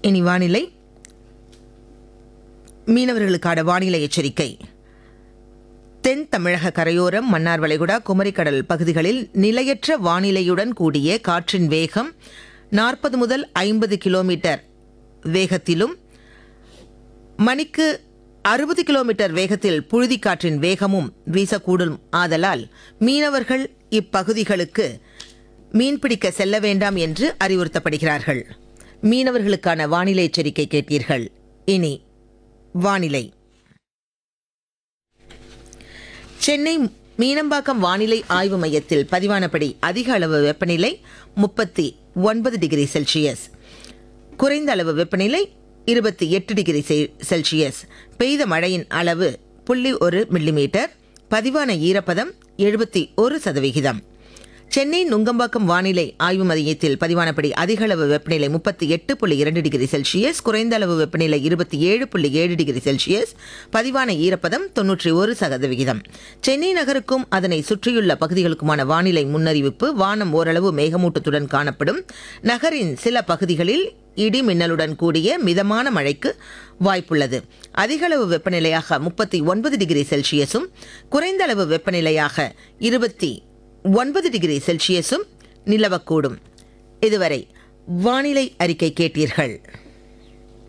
இனி வானிலை மீனவர்களுக்கான வானிலை எச்சரிக்கை தென் தமிழக கரையோரம் மன்னார் வளைகுடா குமரிக்கடல் பகுதிகளில் நிலையற்ற வானிலையுடன் கூடிய காற்றின் வேகம் நாற்பது முதல் ஐம்பது கிலோமீட்டர் வேகத்திலும் மணிக்கு அறுபது கிலோமீட்டர் வேகத்தில் புழுதிக்காற்றின் வேகமும் வீசக்கூடும் ஆதலால் மீனவர்கள் இப்பகுதிகளுக்கு மீன்பிடிக்க செல்ல வேண்டாம் என்று அறிவுறுத்தப்படுகிறார்கள் மீனவர்களுக்கான வானிலை எச்சரிக்கை கேட்டீர்கள் இனி வானிலை சென்னை மீனம்பாக்கம் வானிலை ஆய்வு மையத்தில் பதிவானபடி அதிக அளவு வெப்பநிலை முப்பத்தி ஒன்பது டிகிரி செல்சியஸ் குறைந்த அளவு வெப்பநிலை இருபத்தி எட்டு டிகிரி செ- செல்சியஸ் பெய்த மழையின் அளவு புள்ளி ஒரு மில்லிமீட்டர் பதிவான ஈரப்பதம் எழுபத்தி ஒரு சதவிகிதம் சென்னை நுங்கம்பாக்கம் வானிலை ஆய்வு மையத்தில் பதிவானபடி அதிக அளவு வெப்பநிலை முப்பத்தி எட்டு புள்ளி இரண்டு டிகிரி செல்சியஸ் குறைந்த அளவு வெப்பநிலை இருபத்தி ஏழு புள்ளி ஏழு டிகிரி செல்சியஸ் பதிவான ஈரப்பதம் தொன்னூற்றி ஒரு சதவிகிதம் சென்னை நகருக்கும் அதனை சுற்றியுள்ள பகுதிகளுக்குமான வானிலை முன்னறிவிப்பு வானம் ஓரளவு மேகமூட்டத்துடன் காணப்படும் நகரின் சில பகுதிகளில் இடி மின்னலுடன் கூடிய மிதமான மழைக்கு வாய்ப்புள்ளது அதிகளவு வெப்பநிலையாக முப்பத்தி ஒன்பது டிகிரி செல்சியஸும் குறைந்த அளவு வெப்பநிலையாக இருபத்தி ஒன்பது டிகிரி செல்சியஸும் நிலவக்கூடும் இதுவரை வானிலை அறிக்கை கேட்டீர்கள்